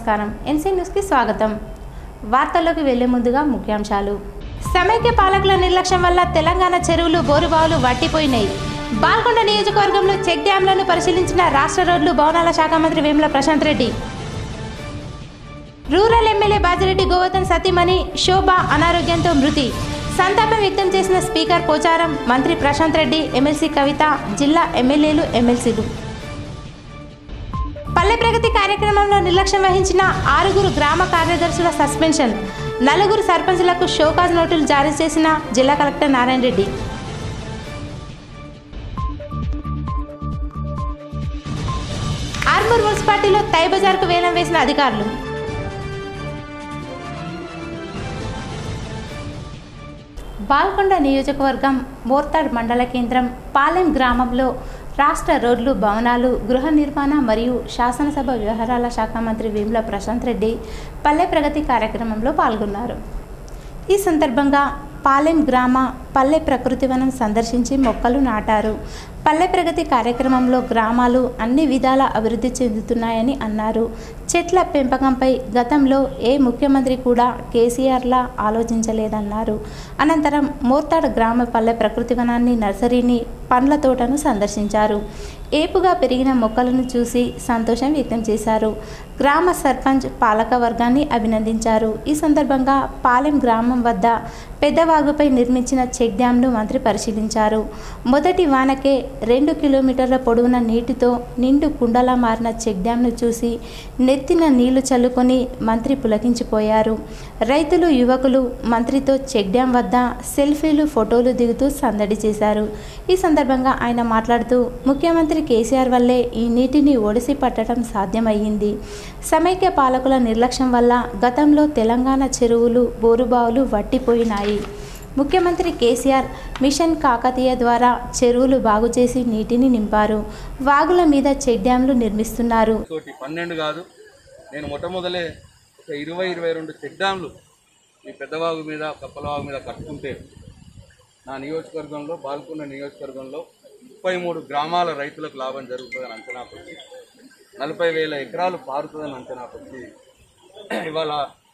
నమస్కారం ఎన్సీ న్యూస్కి స్వాగతం వార్తల్లోకి వెళ్లే ముందుగా ముఖ్యాంశాలు సమైక్య పాలకుల నిర్లక్ష్యం వల్ల తెలంగాణ చెరువులు బోరుబావులు వట్టిపోయినాయి బాల్కొండ నియోజకవర్గంలో చెక్ డ్యాంలను పరిశీలించిన రాష్ట్ర రోడ్లు భవనాల శాఖ మంత్రి వేముల ప్రశాంత్ రెడ్డి రూరల్ ఎమ్మెల్యే బాజిరెడ్డి గోవర్ధన్ సతీమణి శోభ అనారోగ్యంతో మృతి సంతాపం వ్యక్తం చేసిన స్పీకర్ పోచారం మంత్రి ప్రశాంత్ రెడ్డి ఎమ్మెల్సీ కవిత జిల్లా ఎమ్మెల్యేలు ఎమ్మెల్సీలు పల్లె ప్రగతి కార్యక్రమంలో నిర్లక్ష్యం వహించిన ఆరుగురు గ్రామ కార్యదర్శుల సస్పెన్షన్ నలుగురు సర్పంచులకు షోకాజ్ నోటీసులు జారీ చేసిన జిల్లా కలెక్టర్ నారాయణ రెడ్డి ఆర్మూర్ మున్సిపాలిటీలో తై బజార్కు వేలం వేసిన అధికారులు బాల్కొండ నియోజకవర్గం మోర్తాడ్ మండల కేంద్రం పాలెం గ్రామంలో రాష్ట్ర రోడ్లు భవనాలు గృహ నిర్మాణ మరియు శాసనసభ వ్యవహారాల శాఖ మంత్రి వేముల ప్రశాంత్ రెడ్డి పల్లె ప్రగతి కార్యక్రమంలో పాల్గొన్నారు ఈ సందర్భంగా పాలెం గ్రామ పల్లె ప్రకృతి వనం సందర్శించి మొక్కలు నాటారు పల్లె ప్రగతి కార్యక్రమంలో గ్రామాలు అన్ని విధాల అభివృద్ధి చెందుతున్నాయని అన్నారు చెట్ల పెంపకంపై గతంలో ఏ ముఖ్యమంత్రి కూడా కేసీఆర్లా ఆలోచించలేదన్నారు అనంతరం మోర్తాడ్ గ్రామ పల్లె ప్రకృతి వనాన్ని నర్సరీని పండ్ల తోటను సందర్శించారు ఏపుగా పెరిగిన మొక్కలను చూసి సంతోషం వ్యక్తం చేశారు గ్రామ సర్పంచ్ పాలక వర్గాన్ని అభినందించారు ఈ సందర్భంగా పాలెం గ్రామం వద్ద పెద్దవాగుపై నిర్మించిన చెక్ డ్యాంను మంత్రి పరిశీలించారు మొదటి వానకే రెండు కిలోమీటర్ల పొడవున నీటితో నిండు కుండలా మారిన చెక్ డ్యాంను చూసి నెత్తిన నీళ్లు చల్లుకొని మంత్రి పులకించిపోయారు రైతులు యువకులు మంత్రితో చెక్ డ్యాం వద్ద సెల్ఫీలు ఫోటోలు దిగుతూ సందడి చేశారు ఈ సందర్భంగా ఆయన మాట్లాడుతూ ముఖ్యమంత్రి కేసీఆర్ వల్లే ఈ నీటిని ఒడిసి పట్టడం సాధ్యమయ్యింది సమైక్య పాలకుల నిర్లక్ష్యం వల్ల గతంలో తెలంగాణ చెరువులు బోరుబావులు వట్టిపోయినాయి ముఖ్యమంత్రి కేసీఆర్ మిషన్ కాకతీయ ద్వారా చెరువులు బాగు చేసి నీటిని నింపారు వాగుల మీద చెక్ డ్యాంలు నిర్మిస్తున్నారు తోటి పన్నెండు కాదు నేను మొట్టమొదలే ఒక ఇరవై ఇరవై రెండు చెక్ డ్యాంలు ఈ పెద్దవాగు మీద కప్పలవాగు మీద కట్టుకుంటే నా నియోజకవర్గంలో బాల్కొండ నియోజకవర్గంలో ముప్పై మూడు గ్రామాల రైతులకు లాభం జరుగుతుందని అంచనా పెట్టి నలభై వేల ఎకరాలు పారుతుందని అంచనా పెట్టి ఇవాళ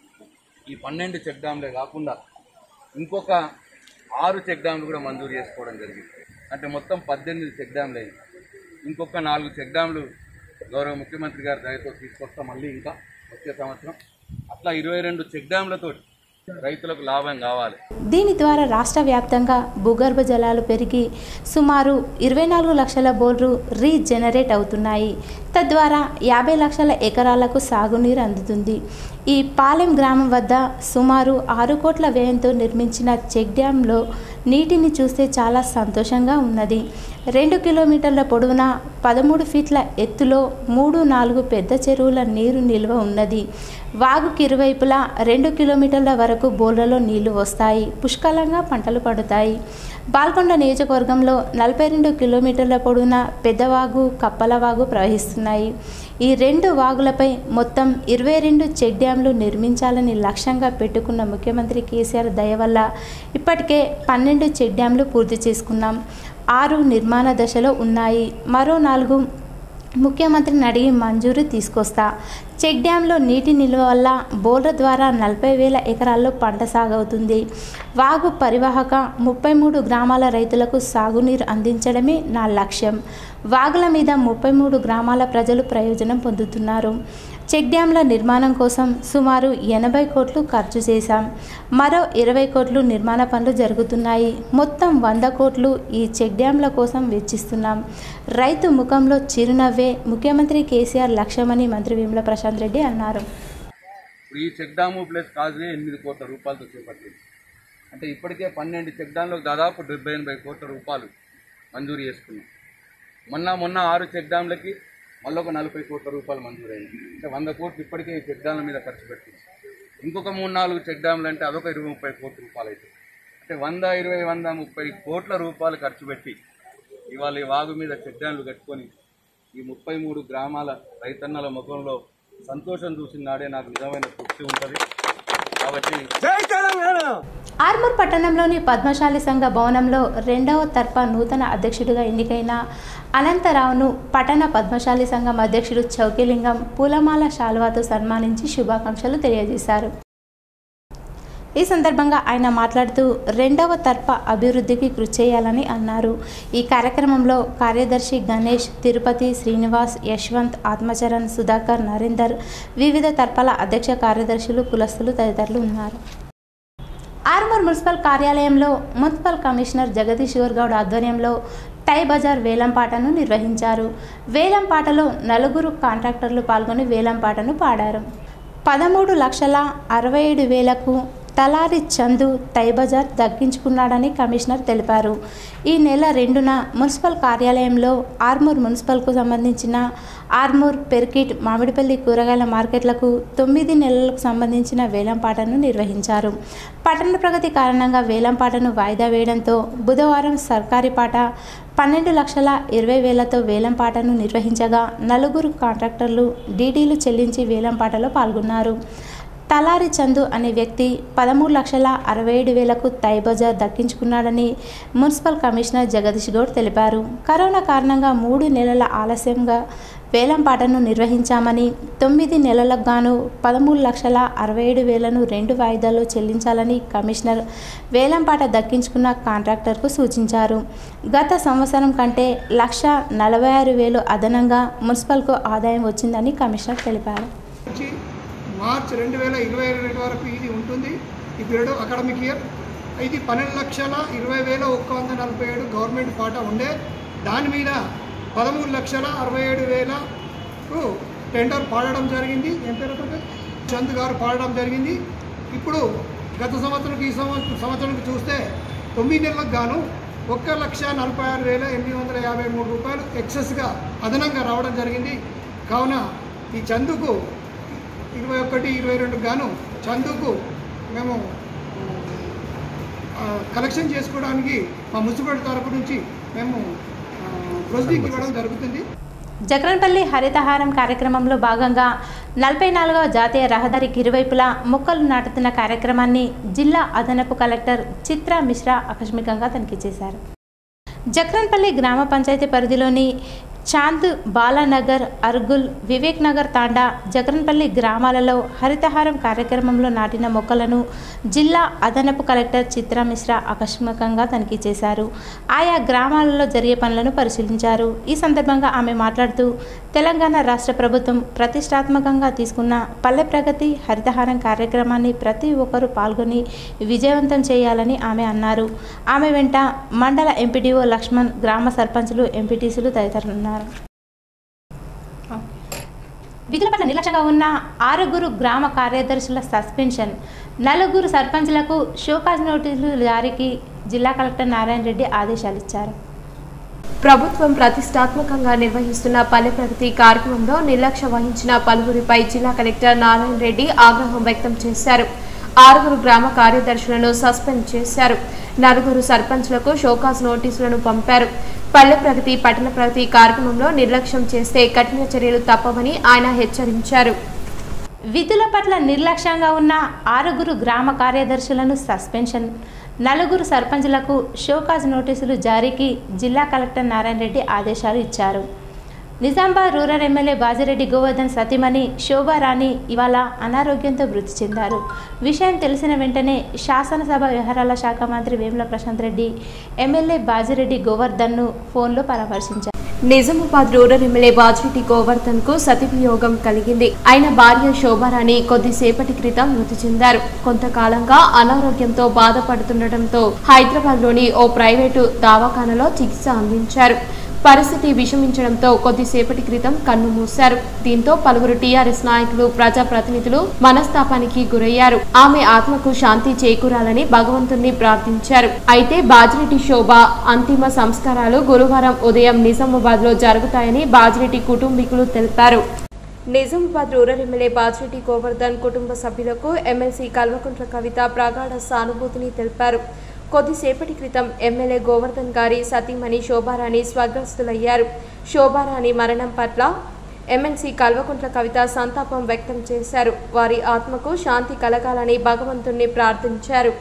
ఈ పన్నెండు చెక్ డ్యాంలే కాకుండా ఇంకొక ఆరు చెక్ డ్యాంలు కూడా మంజూరు చేసుకోవడం జరిగింది అంటే మొత్తం పద్దెనిమిది చెక్ డ్యాంలు అయింది ఇంకొక నాలుగు చెక్ డ్యాంలు గౌరవ ముఖ్యమంత్రి గారి దయతో తీసుకొస్తాం మళ్ళీ ఇంకా వచ్చే సంవత్సరం అట్లా ఇరవై రెండు చెక్ డ్యాంలతో రైతులకు లాభం కావాలి దీని ద్వారా రాష్ట్ర వ్యాప్తంగా భూగర్భ జలాలు పెరిగి సుమారు ఇరవై నాలుగు లక్షల బోర్లు రీజనరేట్ అవుతున్నాయి తద్వారా యాభై లక్షల ఎకరాలకు సాగునీరు అందుతుంది ఈ పాలెం గ్రామం వద్ద సుమారు ఆరు కోట్ల వ్యయంతో నిర్మించిన చెక్ డ్యాంలో నీటిని చూస్తే చాలా సంతోషంగా ఉన్నది రెండు కిలోమీటర్ల పొడవున పదమూడు ఫీట్ల ఎత్తులో మూడు నాలుగు పెద్ద చెరువుల నీరు నిల్వ ఉన్నది వాగుకి ఇరువైపులా రెండు కిలోమీటర్ల వరకు బోర్లలో నీళ్లు వస్తాయి పుష్కలంగా పంటలు పడుతాయి బాల్కొండ నియోజకవర్గంలో నలభై రెండు కిలోమీటర్ల పొడవున పెద్దవాగు కప్పలవాగు ప్రవహిస్తున్నాయి ఈ రెండు వాగులపై మొత్తం ఇరవై రెండు చెక్ డ్యాంలు నిర్మించాలని లక్ష్యంగా పెట్టుకున్న ముఖ్యమంత్రి కేసీఆర్ దయ వల్ల ఇప్పటికే పన్నెండు చెక్ డ్యాంలు పూర్తి చేసుకున్నాం ఆరు నిర్మాణ దశలో ఉన్నాయి మరో నాలుగు ముఖ్యమంత్రిని అడిగి మంజూరు తీసుకొస్తా చెక్ డ్యాంలో నీటి నిల్వ వల్ల బోర్ల ద్వారా నలభై వేల ఎకరాల్లో పంట సాగవుతుంది వాగు పరివాహక ముప్పై మూడు గ్రామాల రైతులకు సాగునీరు అందించడమే నా లక్ష్యం వాగుల మీద ముప్పై మూడు గ్రామాల ప్రజలు ప్రయోజనం పొందుతున్నారు చెక్ డ్యాంల నిర్మాణం కోసం సుమారు ఎనభై కోట్లు ఖర్చు చేశాం మరో ఇరవై కోట్లు నిర్మాణ పనులు జరుగుతున్నాయి మొత్తం వంద కోట్లు ఈ చెక్ డ్యాంల కోసం వెచ్చిస్తున్నాం రైతు ముఖంలో చిరునవ్వే ముఖ్యమంత్రి కేసీఆర్ లక్ష్యమని మంత్రి వేముల ప్రశాంత్ రెడ్డి అన్నారు ఇప్పుడు ఈ చెక్ డ్యాము ప్లస్ కాజువే ఎనిమిది కోట్ల రూపాయలతో చేపట్టింది అంటే ఇప్పటికే పన్నెండు చెక్ డ్యాంలకు దాదాపు డెబ్బై ఎనభై కోట్ల రూపాయలు మంజూరు చేసుకున్నాం మొన్న మొన్న ఆరు చెక్ డ్యాంలకి మళ్ళీ ఒక నలభై కోట్ల రూపాయలు మంజూరైంది అంటే వంద కోట్లు ఇప్పటికే ఈ చెక్ డ్యాంల మీద ఖర్చు పెట్టింది ఇంకొక మూడు నాలుగు చెక్ డ్యాంలు అంటే అదొక ఇరవై ముప్పై కోట్ల రూపాయలు అవుతాయి అంటే వంద ఇరవై వంద ముప్పై కోట్ల రూపాయలు ఖర్చు పెట్టి ఇవాళ ఈ వాగు మీద చెక్ డ్యాంలు కట్టుకొని ఈ ముప్పై మూడు గ్రామాల రైతన్నల ముఖంలో సంతోషం చూసిన నాడే నాకు నిజమైన తృప్తి ఉంటుంది కాబట్టి ఆర్మూర్ పట్టణంలోని పద్మశాలి సంఘ భవనంలో రెండవ తర్ప నూతన అధ్యక్షుడిగా ఎన్నికైన అనంతరావును పట్టణ పద్మశాలి సంఘం అధ్యక్షుడు చౌకిలింగం పూలమాల శాల్వాతో సన్మానించి శుభాకాంక్షలు తెలియజేశారు ఈ సందర్భంగా ఆయన మాట్లాడుతూ రెండవ తర్ప అభివృద్ధికి కృషి చేయాలని అన్నారు ఈ కార్యక్రమంలో కార్యదర్శి గణేష్ తిరుపతి శ్రీనివాస్ యశ్వంత్ ఆత్మచరణ్ సుధాకర్ నరేందర్ వివిధ తర్పాల అధ్యక్ష కార్యదర్శులు కులస్తులు తదితరులు ఉన్నారు ఆర్మూర్ మున్సిపల్ కార్యాలయంలో మున్సిపల్ కమిషనర్ జగదీశ్వర్ గౌడ్ ఆధ్వర్యంలో టై బజార్ వేలంపాటను నిర్వహించారు వేలంపాటలో నలుగురు కాంట్రాక్టర్లు పాల్గొని వేలంపాటను పాడారు పదమూడు లక్షల అరవై ఏడు వేలకు తలారి చందు తైబజార్ దక్కించుకున్నాడని కమిషనర్ తెలిపారు ఈ నెల రెండున మున్సిపల్ కార్యాలయంలో ఆర్మూర్ మున్సిపల్కు సంబంధించిన ఆర్మూర్ పెర్కిట్ మామిడిపల్లి కూరగాయల మార్కెట్లకు తొమ్మిది నెలలకు సంబంధించిన వేలంపాటను నిర్వహించారు పట్టణ ప్రగతి కారణంగా వేలంపాటను వాయిదా వేయడంతో బుధవారం సర్కారీ పాట పన్నెండు లక్షల ఇరవై వేలతో వేలంపాటను నిర్వహించగా నలుగురు కాంట్రాక్టర్లు డీడీలు చెల్లించి వేలంపాటలో పాల్గొన్నారు తలారి చందు అనే వ్యక్తి పదమూడు లక్షల అరవై ఏడు వేలకు తై బజార్ దక్కించుకున్నాడని మున్సిపల్ కమిషనర్ జగదీష్ గౌడ్ తెలిపారు కరోనా కారణంగా మూడు నెలల ఆలస్యంగా వేలంపాటను నిర్వహించామని తొమ్మిది నెలలకు గాను పదమూడు లక్షల అరవై ఏడు వేలను రెండు వాయిదాల్లో చెల్లించాలని కమిషనర్ వేలంపాట దక్కించుకున్న కాంట్రాక్టర్కు సూచించారు గత సంవత్సరం కంటే లక్ష నలభై ఆరు వేలు అదనంగా మున్సిపల్కు ఆదాయం వచ్చిందని కమిషనర్ తెలిపారు నుంచి మార్చ్ రెండు వేల ఇరవై రెండు వరకు ఇది ఉంటుంది ఈ పీరియడ్ అకాడమిక్ ఇయర్ ఇది పన్నెండు లక్షల ఇరవై వేల ఒక్క వంద నలభై ఏడు గవర్నమెంట్ పాట ఉండే దాని మీద పదమూడు లక్షల అరవై ఏడు వేలకు టెండర్ పాడడం జరిగింది ఏం పేరు అతని పేరు? చంద్ గారు పాడడం జరిగింది ఇప్పుడు గత సంవత్సరం ఈ సంవత్సరం సంవత్సరానికి చూస్తే తొమ్మిది నెలలకు గాను ఒక్క లక్ష నలభై ఆరు వేల ఎనిమిది వందల యాభై మూడు రూపాయలు ఎక్సెస్గా అదనంగా రావడం జరిగింది కావున ఈ చందుకు ఇరవై ఒకటి ఇరవై రెండు గాను చందుకు మేము ఆ, కలెక్షన్ చేసుకోవడానికి మా మున్సిపల్ తరపు నుంచి మేము ప్రొసీడింగ్ ఇవ్వడం జరుగుతుంది జగన్పల్లి హరితహారం కార్యక్రమంలో భాగంగా నలభై నాలుగవ జాతీయ రహదారికి ఇరువైపులా మొక్కలు నాటుతున్న కార్యక్రమాన్ని జిల్లా అదనపు కలెక్టర్ చిత్రా మిశ్రా ఆకస్మికంగా తనిఖీ చేశారు జక్రన్పల్లి గ్రామ పంచాయతీ పరిధిలోని చాంద్ బాలానగర్ అర్గుల్ వివేక్ నగర్ తాండా జగన్పల్లి గ్రామాలలో హరితహారం కార్యక్రమంలో నాటిన మొక్కలను జిల్లా అదనపు కలెక్టర్ చిత్రా మిశ్రా ఆకస్మికంగా తనిఖీ చేశారు ఆయా గ్రామాలలో జరిగే పనులను పరిశీలించారు ఈ సందర్భంగా ఆమె మాట్లాడుతూ తెలంగాణ రాష్ట్ర ప్రభుత్వం ప్రతిష్టాత్మకంగా తీసుకున్న పల్లె ప్రగతి హరితహారం కార్యక్రమాన్ని ప్రతి ఒక్కరూ పాల్గొని విజయవంతం చేయాలని ఆమె అన్నారు ఆమె వెంట మండల ఎంపీడీఓ లక్ష్మణ్ గ్రామ సర్పంచులు ఎంపీటీసీలు తదితరులు ఉన్నారు విధుల పట్ల నిర్లక్ష్యంగా ఉన్న ఆరుగురు గ్రామ కార్యదర్శుల సస్పెన్షన్ నలుగురు సర్పంచ్లకు షోకాజ్ నోటీసులు జారీకి జిల్లా కలెక్టర్ నారాయణ రెడ్డి ఆదేశాలు ఇచ్చారు ప్రభుత్వం ప్రతిష్టాత్మకంగా నిర్వహిస్తున్న పల్లె ప్రగతి కార్యక్రమంలో నిర్లక్ష్య వహించిన పలువురిపై జిల్లా కలెక్టర్ నారాయణ రెడ్డి ఆగ్రహం వ్యక్తం చేశారు ఆరుగురు గ్రామ కార్యదర్శులను సస్పెండ్ చేశారు నలుగురు సర్పంచ్లకు షోకాస్ నోటీసులను పంపారు పల్లె ప్రగతి పట్టణ ప్రగతి కార్యక్రమంలో నిర్లక్ష్యం చేస్తే కఠిన చర్యలు తప్పవని ఆయన హెచ్చరించారు విధుల పట్ల నిర్లక్ష్యంగా ఉన్న ఆరుగురు గ్రామ కార్యదర్శులను సస్పెన్షన్ నలుగురు సర్పంచ్లకు షోకాజ్ నోటీసులు జారీకి జిల్లా కలెక్టర్ నారాయణ రెడ్డి ఆదేశాలు ఇచ్చారు నిజామాబాద్ రూరల్ ఎమ్మెల్యే బాజిరెడ్డి గోవర్ధన్ సతీమణి శోభారాణి ఇవాళ అనారోగ్యంతో మృతి చెందారు విషయం తెలిసిన వెంటనే శాసనసభ వ్యవహారాల శాఖ మంత్రి వేముల ప్రశాంత్ రెడ్డి ఎమ్మెల్యే బాజిరెడ్డి గోవర్ధన్ను ఫోన్లో పరామర్శించారు నిజామాబాద్ రూరల్ ఎమ్మెల్యే బాజిరెడ్డి గోవర్ధన్ కు సతివియోగం కలిగింది ఆయన భార్య శోభారాణి కొద్దిసేపటి క్రితం మృతి చెందారు కొంతకాలంగా అనారోగ్యంతో బాధపడుతుండటంతో హైదరాబాద్ లోని ఓ ప్రైవేటు దవాఖానలో చికిత్స అందించారు పరిస్థితి విషమించడంతో కొద్దిసేపటి క్రితం కన్ను మూశారు దీంతో పలువురు టీఆర్ఎస్ నాయకులు ప్రజాప్రతినిధులు మనస్తాపానికి గురయ్యారు ఆమె ఆత్మకు శాంతి చేకూరాలని భగవంతుణ్ణి ప్రార్థించారు అయితే బాజిరెడ్డి శోభ అంతిమ సంస్కారాలు గురువారం ఉదయం నిజామాబాద్ లో జరుగుతాయని బాజిరెడ్డి కుటుంబీకులు తెలిపారు నిజామాబాద్ రూరల్ ఎమ్మెల్యే బాజిరెడ్డి గోవర్ధన్ కుటుంబ సభ్యులకు ఎమ్మెల్సీ కల్వకుంట్ల కవిత ప్రగాఢ సానుభూతిని తెలిపారు కొద్దిసేపటి క్రితం ఎమ్మెల్యే గోవర్ధన్ గారి సతీమణి శోభారాణి స్వర్గస్థులయ్యారు శోభారాణి మరణం పట్ల ఎమ్మెల్సీ కల్వకుంట్ల కవిత సంతాపం వ్యక్తం చేశారు వారి ఆత్మకు శాంతి కలగాలని భగవంతుణ్ణి ప్రార్థించారు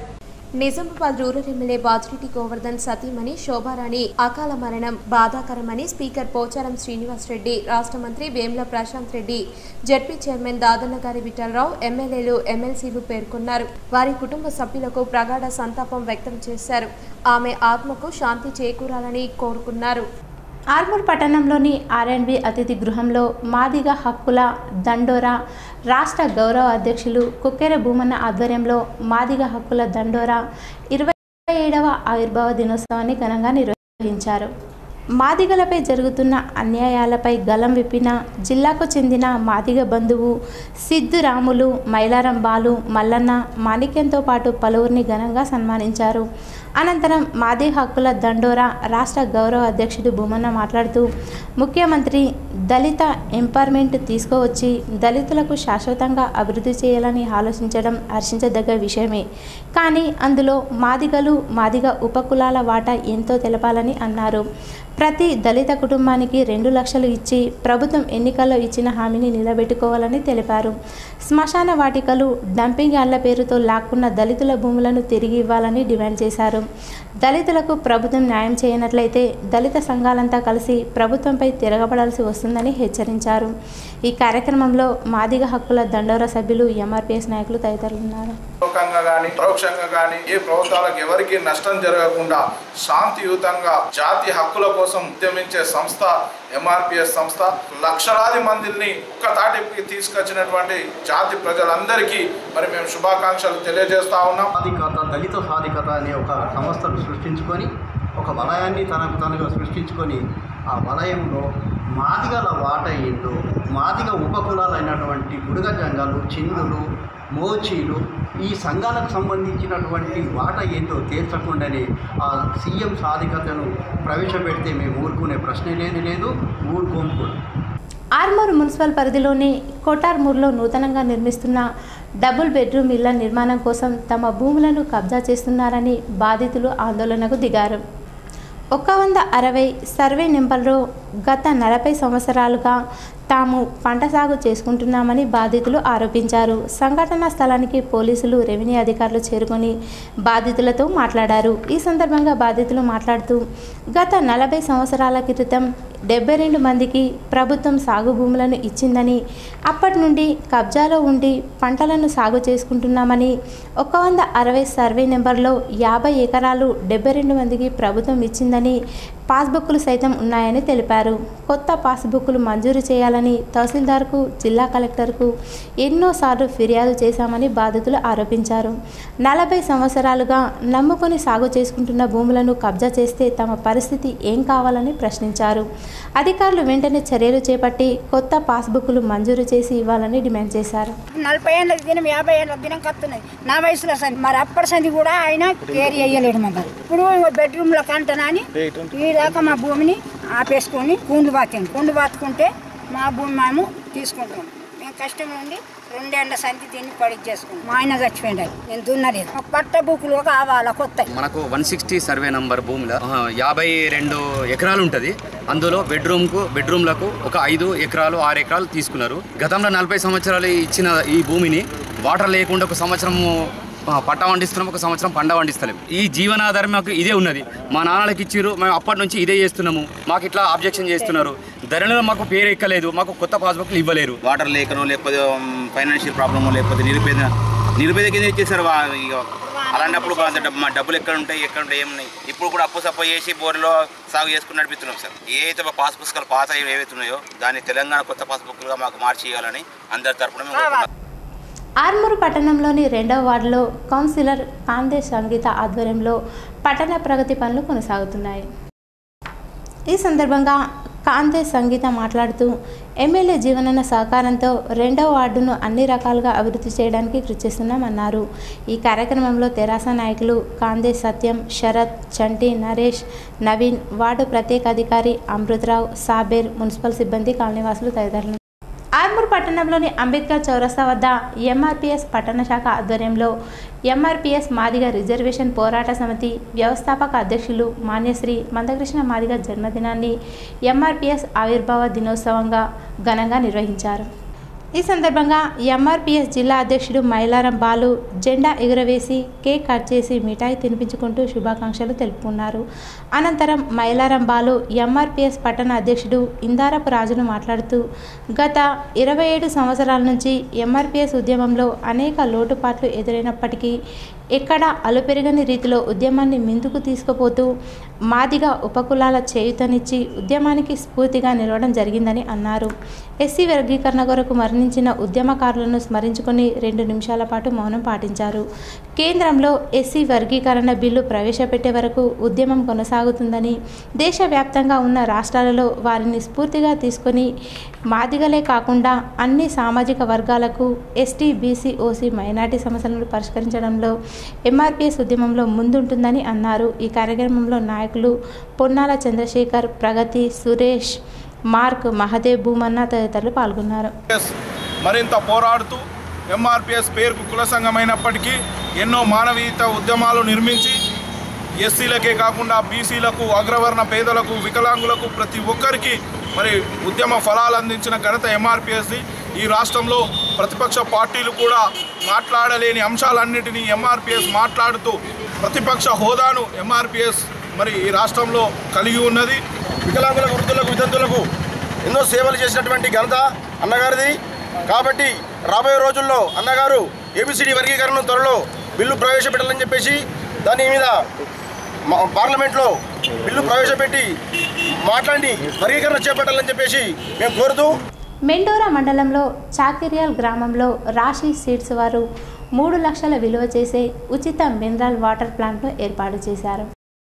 నిజామాబాద్ రూరల్ ఎమ్మెల్యే బాజిరెడ్డి గోవర్ధన్ సతీమణి శోభారాణి అకాల మరణం బాధాకరమని స్పీకర్ పోచారం శ్రీనివాస్ రెడ్డి రాష్ట్ర మంత్రి వేముల ప్రశాంత్ రెడ్డి జడ్పీ చైర్మన్ దాదన్నగారి విఠలరావు ఎమ్మెల్యేలు ఎమ్మెల్సీలు పేర్కొన్నారు వారి కుటుంబ సభ్యులకు ప్రగాఢ సంతాపం వ్యక్తం చేశారు ఆమె ఆత్మకు శాంతి చేకూరాలని కోరుకున్నారు ఆర్మూర్ పట్టణంలోని ఆర్ఎండ్బి అతిథి గృహంలో మాదిగ హక్కుల దండోరా రాష్ట్ర గౌరవ అధ్యక్షులు కుక్కెర భూమన్న ఆధ్వర్యంలో మాదిగ హక్కుల దండోరా ఇరవై ఏడవ ఆవిర్భావ దినోత్సవాన్ని ఘనంగా నిర్వహించారు మాదిగలపై జరుగుతున్న అన్యాయాలపై గలం విప్పిన జిల్లాకు చెందిన మాదిగ బంధువు సిద్ధు రాములు మైలారం బాలు మల్లన్న మాణిక్యంతో పాటు పలువురిని ఘనంగా సన్మానించారు అనంతరం మాది హక్కుల దండోరా రాష్ట్ర గౌరవ అధ్యక్షుడు భూమన్న మాట్లాడుతూ ముఖ్యమంత్రి దళిత ఎంపవర్మెంట్ తీసుకువచ్చి దళితులకు శాశ్వతంగా అభివృద్ధి చేయాలని ఆలోచించడం హర్షించదగ్గ విషయమే కానీ అందులో మాదిగలు మాదిగ ఉపకులాల వాటా ఎంతో తెలపాలని అన్నారు ప్రతి దళిత కుటుంబానికి రెండు లక్షలు ఇచ్చి ప్రభుత్వం ఎన్నికల్లో ఇచ్చిన హామీని నిలబెట్టుకోవాలని తెలిపారు శ్మశాన వాటికలు డంపింగ్ యార్డ్ల పేరుతో లాక్కున్న దళితుల భూములను తిరిగి ఇవ్వాలని డిమాండ్ చేశారు దళితులకు ప్రభుత్వం న్యాయం చేయనట్లయితే దళిత సంఘాలంతా కలిసి ప్రభుత్వంపై తిరగబడాల్సి వస్తుందని హెచ్చరించారు ఈ కార్యక్రమంలో మాదిగ హక్కుల దండోర సభ్యులు ఎంఆర్పిఎస్ నాయకులు తదితరులు ఉన్నారు పరోక్షంగా కానీ పరోక్షంగా కానీ ఏ ప్రభుత్వాలకు ఎవరికి నష్టం జరగకుండా శాంతియుతంగా జాతి హక్కుల కోసం ఉద్యమించే సంస్థ ఎంఆర్పిఎస్ సంస్థ లక్షలాది మందిని ఒక్క తాటికి తీసుకొచ్చినటువంటి జాతి ప్రజలందరికీ మరి మేము శుభాకాంక్షలు తెలియజేస్తా ఉన్నాం సాధికత దళిత సాధికత అనే ఒక సంస్థను సృష్టించుకొని ఒక వలయాన్ని తనకు తనగా సృష్టించుకొని ఆ వలయంలో మాదిగల వాట ఏంటో మాదిగ ఉపకులాలైనటువంటి బుడగ జంగాలు చిందులు మోచీలు ఈ సంఘాలకు సంబంధించినటువంటి వాట ఏంటో తేల్చకుండానే ఆ సీఎం సాధికతను ప్రవేశపెడితే మేము ఊరుకునే ప్రశ్నే లేదు లేదు ఊరుకోము కూడా ఆర్మూర్ మున్సిపల్ పరిధిలోని కోటార్మూర్లో నూతనంగా నిర్మిస్తున్న డబుల్ బెడ్రూమ్ ఇళ్ల నిర్మాణం కోసం తమ భూములను కబ్జా చేస్తున్నారని బాధితులు ఆందోళనకు దిగారు ఒక వంద అరవై సర్వే నెంబర్లో గత నలభై సంవత్సరాలుగా తాము పంట సాగు చేసుకుంటున్నామని బాధితులు ఆరోపించారు సంఘటనా స్థలానికి పోలీసులు రెవెన్యూ అధికారులు చేరుకొని బాధితులతో మాట్లాడారు ఈ సందర్భంగా బాధితులు మాట్లాడుతూ గత నలభై సంవత్సరాల క్రితం డెబ్బై రెండు మందికి ప్రభుత్వం సాగు భూములను ఇచ్చిందని అప్పటి నుండి కబ్జాలో ఉండి పంటలను సాగు చేసుకుంటున్నామని ఒక వంద అరవై సర్వే నెంబర్లో యాభై ఎకరాలు డెబ్బై రెండు మందికి ప్రభుత్వం ఇచ్చిందని పాస్బుక్లు సైతం ఉన్నాయని తెలిపారు కొత్త పాస్బుక్లు మంజూరు చేయాలని తహసీల్దార్కు జిల్లా కలెక్టర్కు ఎన్నోసార్లు ఫిర్యాదు చేశామని బాధితులు ఆరోపించారు నలభై సంవత్సరాలుగా నమ్ముకొని సాగు చేసుకుంటున్న భూములను కబ్జా చేస్తే తమ పరిస్థితి ఏం కావాలని ప్రశ్నించారు అధికారులు వెంటనే చర్యలు చేపట్టి కొత్త పాస్బుక్లు మంజూరు చేసి ఇవ్వాలని డిమాండ్ చేశారు నలభై ఏళ్ళ దినం యాభై ఏళ్ళ దినం కత్తున్నాయి నా వయసులో సంది మరి అప్పటి సంది కూడా ఆయన కేర్ చేయలేడు మమ్మల్ని ఇప్పుడు బెడ్రూమ్లో కంటనా అని ఈ దాకా మా భూమిని ఆపేసుకొని కుండు బాతాం కుండు బాతుకుంటే మా భూమి మేము తీసుకుంటాం మేము కష్టం నుండి రెండేళ్ల సంతి తిని పడి చేసుకున్నాం మా ఆయన చచ్చిపోయింది నేను దున్నలేదు ఒక పట్ట బుక్కులు కావాలా కొత్త మనకు వన్ సిక్స్టీ సర్వే నంబర్ భూమిలో ఆ, యాభై రెండు ఎకరాలు ఉంటుంది అందులో బెడ్రూమ్కు బెడ్రూమ్లకు ఒక ఐదు ఎకరాలు ఆరు ఎకరాలు తీసుకున్నారు గతంలో నలభై సంవత్సరాలు ఇచ్చిన ఈ భూమిని వాటర్ లేకుండా ఒక సంవత్సరము ఆ, పట్ట వండిస్తున్నాం ఒక సంవత్సరం పంట వండిస్తలేం ఈ జీవనాధారం మాకు ఇదే ఉన్నది మా నాన్నలకు ఇచ్చిర్రు మేము అప్పటి నుంచి ఇదే చేస్తున్నాము మాకు ఇట్లా ఆబ్జెక్షన్ చేస్తున్నారు ధరలో మాకు పేరు ఎక్కలేదు మాకు కొత్త పాస్బుక్లు ఇవ్వలేరు వాటర్ లేకనో లేకపోతే ఫైనాన్షియల్ ప్రాబ్లమో లేకపోతే నిరుపేద నిరుపేద కింద ఇచ్చేసారు వా- ఇక అలాంటప్పుడు అంత డబ్బు- మా డబ్బులు ఎక్కడ ఉంటాయి ఎక్కడ ఉంటాయి ఏమున్నాయి ఇప్పుడు కూడా అప్పు సప్పు చేసి బోర్లో సాగు చేసుకుని నడిపిస్తున్నాం సార్ ఏదైతే మా పాస్ పుస్తకాలు పాత ఏవైతే ఉన్నాయో దాన్ని తెలంగాణ కొత్త పాస్ బుక్లుగా మాకు మార్చి ఇవ్వాలని అందరి తరపున మేము కోరుకుంటున్నాం. ఆర్మూరు పట్టణంలోని రెండవ వార్డులో కౌన్సిలర్ కాందే సంగీత ఆధ్వర్యంలో పట్టణ ప్రగతి పనులు కొనసాగుతున్నాయి ఈ సందర్భంగా కాంతే సంగీత మాట్లాడుతూ ఎమ్మెల్యే జీవనన్న సహకారంతో రెండవ వార్డును అన్ని రకాలుగా అభివృద్ధి చేయడానికి కృషి చేస్తున్నామన్నారు ఈ కార్యక్రమంలో తెరాస నాయకులు కాందే సత్యం శరత్ చంటి నరేష్ నవీన్ వార్డు ప్రత్యేక అధికారి అమృతరావు సాబేర్ మున్సిపల్ సిబ్బంది కాలనీవాసులు తదితరులు ఆర్మూర్ పట్టణంలోని అంబేద్కర్ చౌరస్తా వద్ద ఎంఆర్పిఎస్ పట్టణ శాఖ ఆధ్వర్యంలో ఎంఆర్పిఎస్ మాదిగ రిజర్వేషన్ పోరాట సమితి వ్యవస్థాపక అధ్యక్షులు మాన్యశ్రీ మందకృష్ణ మాదిగ జన్మదినాన్ని ఎంఆర్పిఎస్ ఆవిర్భావ దినోత్సవంగా ఘనంగా నిర్వహించారు ఈ సందర్భంగా ఎంఆర్పిఎస్ జిల్లా అధ్యక్షుడు మైలారం బాలు జెండా ఎగురవేసి కేక్ కట్ చేసి మిఠాయి తినిపించుకుంటూ శుభాకాంక్షలు తెలుపుకున్నారు అనంతరం మైలారం బాలు ఎంఆర్పిఎస్ పట్టణ అధ్యక్షుడు ఇందారపు రాజును మాట్లాడుతూ గత ఇరవై ఏడు సంవత్సరాల నుంచి ఎంఆర్పిఎస్ ఉద్యమంలో అనేక లోటుపాట్లు ఎదురైనప్పటికీ ఎక్కడ అలుపెరగని రీతిలో ఉద్యమాన్ని ముందుకు తీసుకుపోతూ మాదిగా ఉపకులాల చేయుతనిచ్చి ఉద్యమానికి స్ఫూర్తిగా నిలవడం జరిగిందని అన్నారు ఎస్సీ వర్గీకరణ కొరకు మరణించిన ఉద్యమకారులను స్మరించుకొని రెండు నిమిషాల పాటు మౌనం పాటించారు కేంద్రంలో ఎస్సీ వర్గీకరణ బిల్లు ప్రవేశపెట్టే వరకు ఉద్యమం కొనసాగుతుందని దేశవ్యాప్తంగా ఉన్న రాష్ట్రాలలో వారిని స్ఫూర్తిగా తీసుకొని మాదిగలే కాకుండా అన్ని సామాజిక వర్గాలకు ఎస్టీ బీసీ ఓసీ మైనార్టీ సమస్యలను పరిష్కరించడంలో ఎంఆర్పిఎస్ ఉద్యమంలో ముందుంటుందని అన్నారు ఈ కార్యక్రమంలో నాయకులు పొన్నాల చంద్రశేఖర్ ప్రగతి సురేష్ మార్క్ మహదేవ్ భూమన్న తదితరులు పాల్గొన్నారు మరింత పోరాడుతూ ఎంఆర్పిఎస్ పేరుకు కుల సంఘమైనప్పటికీ ఎన్నో మానవీయత ఉద్యమాలు నిర్మించి ఎస్సీలకే కాకుండా బీసీలకు అగ్రవర్ణ పేదలకు వికలాంగులకు ప్రతి ఒక్కరికి మరి ఉద్యమ ఫలాలు అందించిన ఘనత ఎంఆర్పిఎస్ది ఈ రాష్ట్రంలో ప్రతిపక్ష పార్టీలు కూడా మాట్లాడలేని అంశాలన్నిటినీ ఎంఆర్పిఎస్ మాట్లాడుతూ ప్రతిపక్ష హోదాను ఎంఆర్పిఎస్ మరి ఈ రాష్ట్రంలో కలిగి ఉన్నది వికలాంగులకు వృద్ధులకు వితంతులకు ఎన్నో సేవలు చేసినటువంటి ఘనత అన్నగారిది కాబట్టి రాబోయే రోజుల్లో అన్నగారు ఏబిసిడి వర్గీకరణ త్వరలో బిల్లు ప్రవేశపెట్టాలని చెప్పేసి దాని మీద మా- పార్లమెంట్లో బిల్లు ప్రవేశపెట్టి మాట్లాడి వర్గీకరణ చేపట్టాలని చెప్పేసి మేము కోరుతూ మెండోరా మండలంలో చాకిర్యాల్ గ్రామంలో రాశి సీడ్స్ వారు మూడు లక్షల విలువ చేసే ఉచిత మినరల్ వాటర్ ప్లాంట్ను ఏర్పాటు చేశారు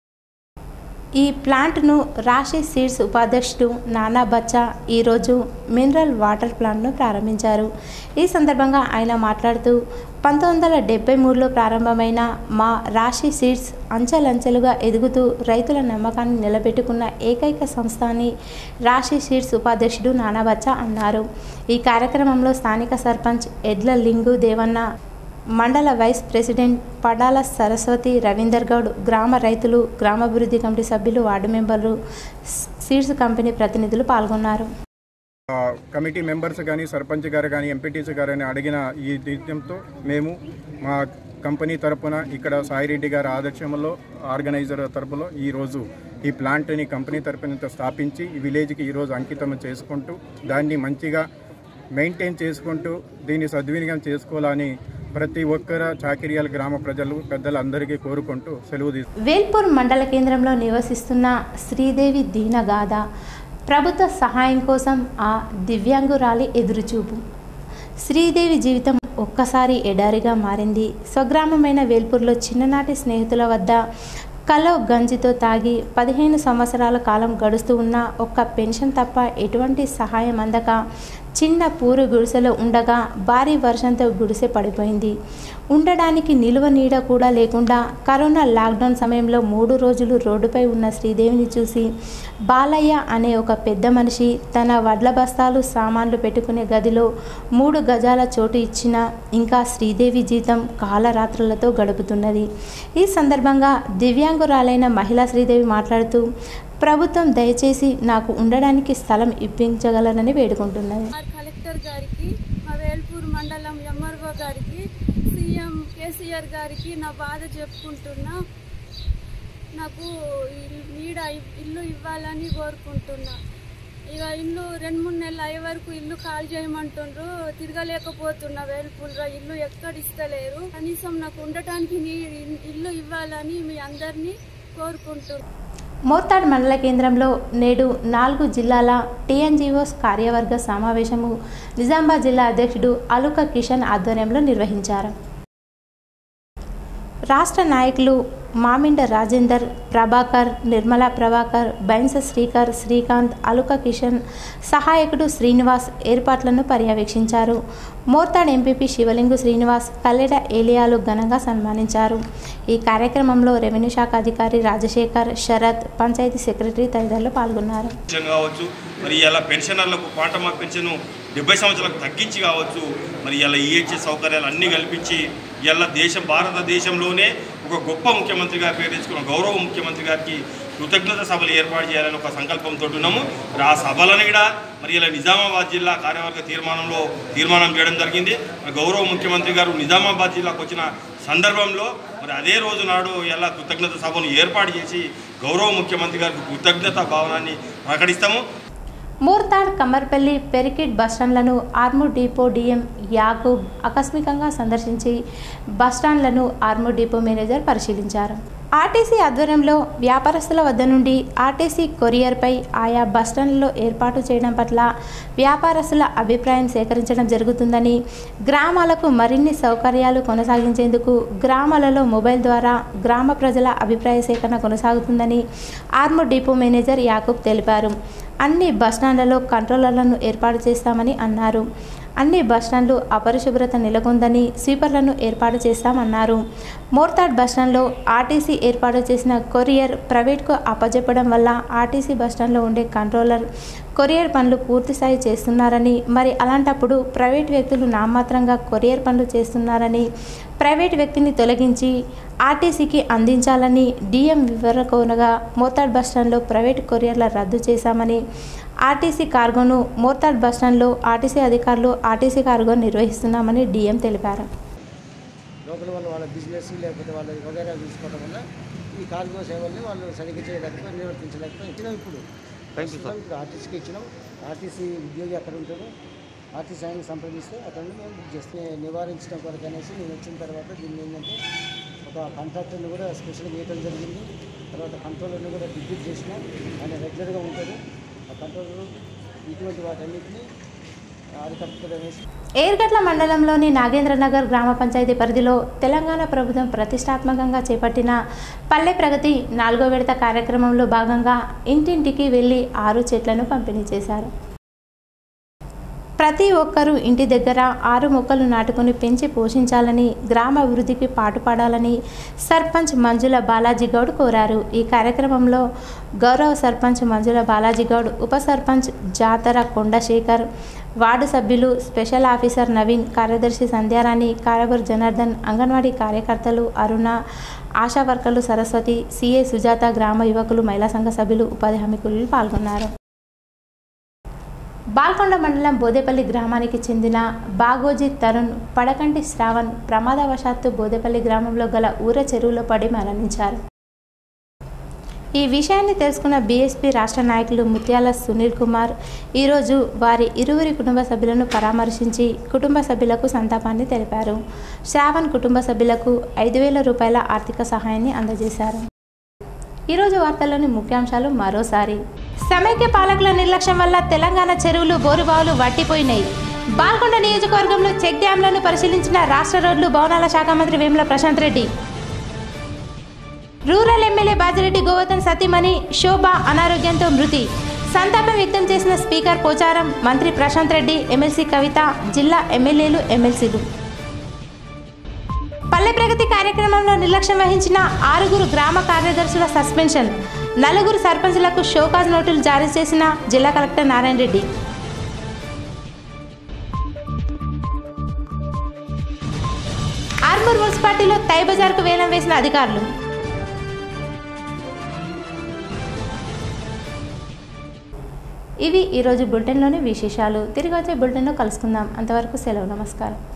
ఈ ప్లాంట్ను రాశి సీడ్స్ ఉపాధ్యక్షుడు నానా బచ్చా ఈరోజు మినరల్ వాటర్ ప్లాంట్ను ప్రారంభించారు ఈ సందర్భంగా ఆయన మాట్లాడుతూ పంతొమ్మిది వందల డెబ్బై మూడులో ప్రారంభమైన మా రాశి సీడ్స్ అంచెలంచెలుగా ఎదుగుతూ రైతుల నమ్మకాన్ని నిలబెట్టుకున్న ఏకైక సంస్థ అని రాశి సీడ్స్ ఉపాధ్యక్షుడు నానా బచ్చా అన్నారు ఈ కార్యక్రమంలో స్థానిక సర్పంచ్ ఎడ్ల లింగు దేవన్న మండల వైస్ ప్రెసిడెంట్ పడాల సరస్వతి రవీందర్ గౌడ్ గ్రామ రైతులు గ్రామాభివృద్ధి కమిటీ సభ్యులు వార్డు మెంబర్లు సీడ్స్ కంపెనీ ప్రతినిధులు పాల్గొన్నారు ఆ, కమిటీ మెంబర్స్ కానీ సర్పంచ్ గారు కానీ ఎంపీటీసీ గారు కానీ అడిగిన ఈ దీంతో మేము మా కంపెనీ తరపున ఇక్కడ సాయిరెడ్డి గారి ఆదర్శంలో ఆర్గనైజర్ తరపులో ఈరోజు ఈ ప్లాంట్ని కంపెనీ తరపున స్థాపించి ఈ విలేజ్కి ఈరోజు అంకితం చేసుకుంటూ దాన్ని మంచిగా మెయింటైన్ చేసుకుంటూ దీన్ని సద్వినియోగం చేసుకోవాలని ప్రతి ఒక్కర చాకిరియాల గ్రామ ప్రజలు పెద్దలందరికీ కోరుకుంటూ సెలవు తీసుకుంటారు వేల్పూర్ మండల కేంద్రంలో నివసిస్తున్న శ్రీదేవి దీనగాథ ప్రభుత్వ సహాయం కోసం ఆ దివ్యాంగురాలి ఎదురుచూపు శ్రీదేవి జీవితం ఒక్కసారి ఎడారిగా మారింది స్వగ్రామమైన వేల్పూర్లో చిన్ననాటి స్నేహితుల వద్ద కలో గంజితో తాగి పదిహేను సంవత్సరాల కాలం గడుస్తూ ఉన్న ఒక్క పెన్షన్ తప్ప ఎటువంటి సహాయం అందక చిన్న పూరు గుడిసెలో ఉండగా భారీ వర్షంతో గుడిసె పడిపోయింది ఉండడానికి నిలువ నీడ కూడా లేకుండా కరోనా లాక్డౌన్ సమయంలో మూడు రోజులు రోడ్డుపై ఉన్న శ్రీదేవిని చూసి బాలయ్య అనే ఒక పెద్ద మనిషి తన వడ్ల బస్తాలు సామాన్లు పెట్టుకునే గదిలో మూడు గజాల చోటు ఇచ్చిన ఇంకా శ్రీదేవి జీతం కాలరాత్రులతో గడుపుతున్నది ఈ సందర్భంగా దివ్యాంగురాలైన మహిళా శ్రీదేవి మాట్లాడుతూ ప్రభుత్వం దయచేసి నాకు ఉండడానికి స్థలం ఇప్పించగలరని వేడుకుంటున్నది కలెక్టర్ గారికి మా వేల్పూర్ మండలం ఎంఆర్ఓ గారికి సీఎం కేసీఆర్ గారికి నా బాధ చెప్పుకుంటున్నా నాకు ఈ నీడ ఇల్లు ఇవ్వాలని కోరుకుంటున్నా ఇక ఇల్లు రెండు మూడు నెలలు అయ్యే వరకు ఇల్లు కాల్ చేయమంటుండ్రు తిరగలేకపోతున్నా వేల్పూర్లో ఇల్లు ఎక్కడ ఇస్తలేరు కనీసం నాకు ఉండటానికి నీ ఇల్లు ఇవ్వాలని మీ అందరినీ కోరుకుంటున్నా మోర్తాడ్ మండల కేంద్రంలో నేడు నాలుగు జిల్లాల టీఎన్జీఓస్ కార్యవర్గ సమావేశము నిజామాబాద్ జిల్లా అధ్యక్షుడు అలుక కిషన్ ఆధ్వర్యంలో నిర్వహించారు రాష్ట్ర నాయకులు మామిండ రాజేందర్ ప్రభాకర్ నిర్మలా ప్రభాకర్ బైన్స శ్రీకర్ శ్రీకాంత్ అలుక కిషన్ సహాయకుడు శ్రీనివాస్ ఏర్పాట్లను పర్యవేక్షించారు మోర్తాడ్ ఎంపీపీ శివలింగు శ్రీనివాస్ కల్లెడ ఏలియాలు ఘనంగా సన్మానించారు ఈ కార్యక్రమంలో రెవెన్యూ శాఖ అధికారి రాజశేఖర్ శరత్ పంచాయతీ సెక్రటరీ తదితరులు పాల్గొన్నారు పెన్షన్ కావచ్చు మరి ఇలా పెన్షనర్లకు క్వాంటమా పెన్షన్ డెబ్బై సంవత్సరాలకు తగ్గించి కావచ్చు మరి ఇలా ఈహెచ్ఎస్ సౌకర్యాలు అన్నీ కల్పించి ఇలా దేశం భారతదేశంలోనే ఒక గొప్ప ముఖ్యమంత్రి గారి పేరు తెచ్చుకున్న గౌరవ ముఖ్యమంత్రి గారికి కృతజ్ఞత సభలు ఏర్పాటు చేయాలని ఒక సంకల్పంతో ఉన్నాము మరి ఆ సభలను కూడా మరి ఇలా నిజామాబాద్ జిల్లా కార్యవర్గ తీర్మానంలో తీర్మానం చేయడం జరిగింది మరి గౌరవ ముఖ్యమంత్రి గారు నిజామాబాద్ జిల్లాకు వచ్చిన సందర్భంలో మరి అదే రోజు నాడు ఇలా కృతజ్ఞత సభను ఏర్పాటు చేసి గౌరవ ముఖ్యమంత్రి గారికి కృతజ్ఞత భావనాన్ని ప్రకటిస్తాము మూర్తాడ్ కమ్మర్పల్లి పెరికిట్ బస్టాండ్లను ఆర్మూర్ డిపో డిఎం యాగూబ్ ఆకస్మికంగా సందర్శించి బస్టాండ్లను ఆర్మూర్ డిపో మేనేజర్ పరిశీలించారు ఆర్టీసీ ఆధ్వర్యంలో వ్యాపారస్తుల వద్ద నుండి ఆర్టీసీ కొరియర్పై ఆయా బస్టాండ్లలో ఏర్పాటు చేయడం పట్ల వ్యాపారస్తుల అభిప్రాయం సేకరించడం జరుగుతుందని గ్రామాలకు మరిన్ని సౌకర్యాలు కొనసాగించేందుకు గ్రామాలలో మొబైల్ ద్వారా గ్రామ ప్రజల అభిప్రాయ సేకరణ కొనసాగుతుందని ఆర్మూర్ డిపో మేనేజర్ యాకూబ్ తెలిపారు అన్ని బస్టాండ్లలో కంట్రోలర్లను ఏర్పాటు చేస్తామని అన్నారు అన్ని బస్టాండ్లు అపరిశుభ్రత నెలకొందని స్వీపర్లను ఏర్పాటు చేస్తామన్నారు మోర్తాడ్ బస్టాండ్లో ఆర్టీసీ ఏర్పాటు చేసిన కొరియర్ ప్రైవేట్కు అప్పజెప్పడం వల్ల ఆర్టీసీ బస్టాండ్లో ఉండే కంట్రోలర్ కొరియర్ పనులు పూర్తిస్థాయి చేస్తున్నారని మరి అలాంటప్పుడు ప్రైవేట్ వ్యక్తులు నామాత్రంగా కొరియర్ పనులు చేస్తున్నారని ప్రైవేట్ వ్యక్తిని తొలగించి ఆర్టీసీకి అందించాలని డిఎం వివరకోనగా మోతాడ్ బస్టాండ్లో ప్రైవేట్ కొరియర్ల రద్దు చేశామని ఆర్టీసీ కార్గోను మోతాడ్ బస్టాండ్లో ఆర్టీసీ అధికారులు ఆర్టీసీ కార్గో నిర్వహిస్తున్నామని డిఎం తెలిపారు లోకల్ వాళ్ళు వాళ్ళ బిజినెస్ లేకపోతే వాళ్ళ వగైరా చూసుకోవడం వల్ల ఈ కార్గో సేవల్ని వాళ్ళు సరిగ్గా చేయలేకపోయి నిర్వర్తించలేకపోయి ఇచ్చినాం ఇప్పుడు ప్రస్తుతం ఇప్పుడు ఆర్టీసీకి ఇచ్చినాం ఆర్టీసీ ఉద్యోగి అక్కడ ఉంటాడు ఆర్టీసీ ఆయన సంప్రదిస్తే అక్కడ నుండి మేము బుక్ చేస్తే నివారించడం కొరకు అనేసి నేను వచ్చిన తర్వాత దీన్ని ఏంటంటే ఒక కాంట్రాక్టర్ని కూడా స్పెషల్గా వేయడం జరిగింది తర్వాత కంట్రోలర్ని కూడా డిప్యూట్ చేసిన ఆయన రెగ్యులర్గా ఉంటాడు ఆ కంట్రోలర్ ఇటువంటి వాటన్నిటిని అరికట్టుకోవడం అనేసి ఏర్గట్ల మండలంలోని నాగేంద్రనగర్ గ్రామ పంచాయతీ పరిధిలో తెలంగాణ ప్రభుత్వం ప్రతిష్టాత్మకంగా చేపట్టిన పల్లె ప్రగతి నాలుగో విడత కార్యక్రమంలో భాగంగా ఇంటింటికి వెళ్లి ఆరు చెట్లను పంపిణీ చేశారు ప్రతి ఒక్కరూ ఇంటి దగ్గర ఆరు మొక్కలు నాటుకుని పెంచి పోషించాలని గ్రామ అభివృద్ధికి పాటుపడాలని సర్పంచ్ మంజుల బాలాజీ గౌడ్ కోరారు ఈ కార్యక్రమంలో గౌరవ సర్పంచ్ మంజుల బాలాజీ గౌడ్ ఉప సర్పంచ్ జాతర కొండశేఖర్ వార్డు సభ్యులు స్పెషల్ ఆఫీసర్ నవీన్ కార్యదర్శి సంధ్యారాణి కారబూర్ జనార్దన్ అంగన్వాడీ కార్యకర్తలు అరుణ ఆశా వర్కర్లు సరస్వతి సిఏ సుజాత గ్రామ యువకులు మహిళా సంఘ సభ్యులు ఉపాధి హామీ కూలీలు పాల్గొన్నారు బాల్కొండ మండలం బోదేపల్లి గ్రామానికి చెందిన బాగోజీ తరుణ్ పడకంటి శ్రావణ్ ప్రమాదవశాత్తు బోదేపల్లి గ్రామంలో గల ఊర చెరువులో పడి మరణించారు ఈ విషయాన్ని తెలుసుకున్న బీఎస్పీ రాష్ట్ర నాయకులు ముత్యాల సునీల్ కుమార్ ఈరోజు వారి ఇరువురి కుటుంబ సభ్యులను పరామర్శించి కుటుంబ సభ్యులకు సంతాపాన్ని తెలిపారు శ్రావణ్ కుటుంబ సభ్యులకు ఐదు వేల రూపాయల ఆర్థిక సహాయాన్ని అందజేశారు ఈరోజు వార్తల్లోని ముఖ్యాంశాలు మరోసారి సమైక్య పాలకుల నిర్లక్ష్యం వల్ల తెలంగాణ చెరువులు బోరుబావులు వట్టిపోయినాయి బాల్కొండ నియోజకవర్గంలో చెక్ డ్యాంలను పరిశీలించిన రాష్ట్ర రోడ్లు భవనాల శాఖ మంత్రి వేముల ప్రశాంత్ రెడ్డి రూరల్ ఎమ్మెల్యే బాజిరెడ్డి గోవర్ధన్ సతీమణి శోభ అనారోగ్యంతో మృతి సంతాపం వ్యక్తం చేసిన స్పీకర్ పోచారం మంత్రి ప్రశాంత్ రెడ్డి ఎమ్మెల్సీ కవిత జిల్లా ఎమ్మెల్యేలు ఎమ్మెల్సీలు పల్లె ప్రగతి కార్యక్రమంలో నిర్లక్ష్యం వహించిన ఆరుగురు గ్రామ కార్యదర్శుల సస్పెన్షన్ నలుగురు సర్పంచులకు షోకాజ్ నోటీసులు జారీ చేసిన జిల్లా కలెక్టర్ నారాయణ రెడ్డి ఆర్మూర్ మున్సిపాలిటీలో తై బజార్కు వేలం వేసిన అధికారులు ఇవి ఈరోజు బులెటిన్లోని విశేషాలు తిరిగి వచ్చే బులెటిన్లో కలుసుకుందాం అంతవరకు సెలవు నమస్కారం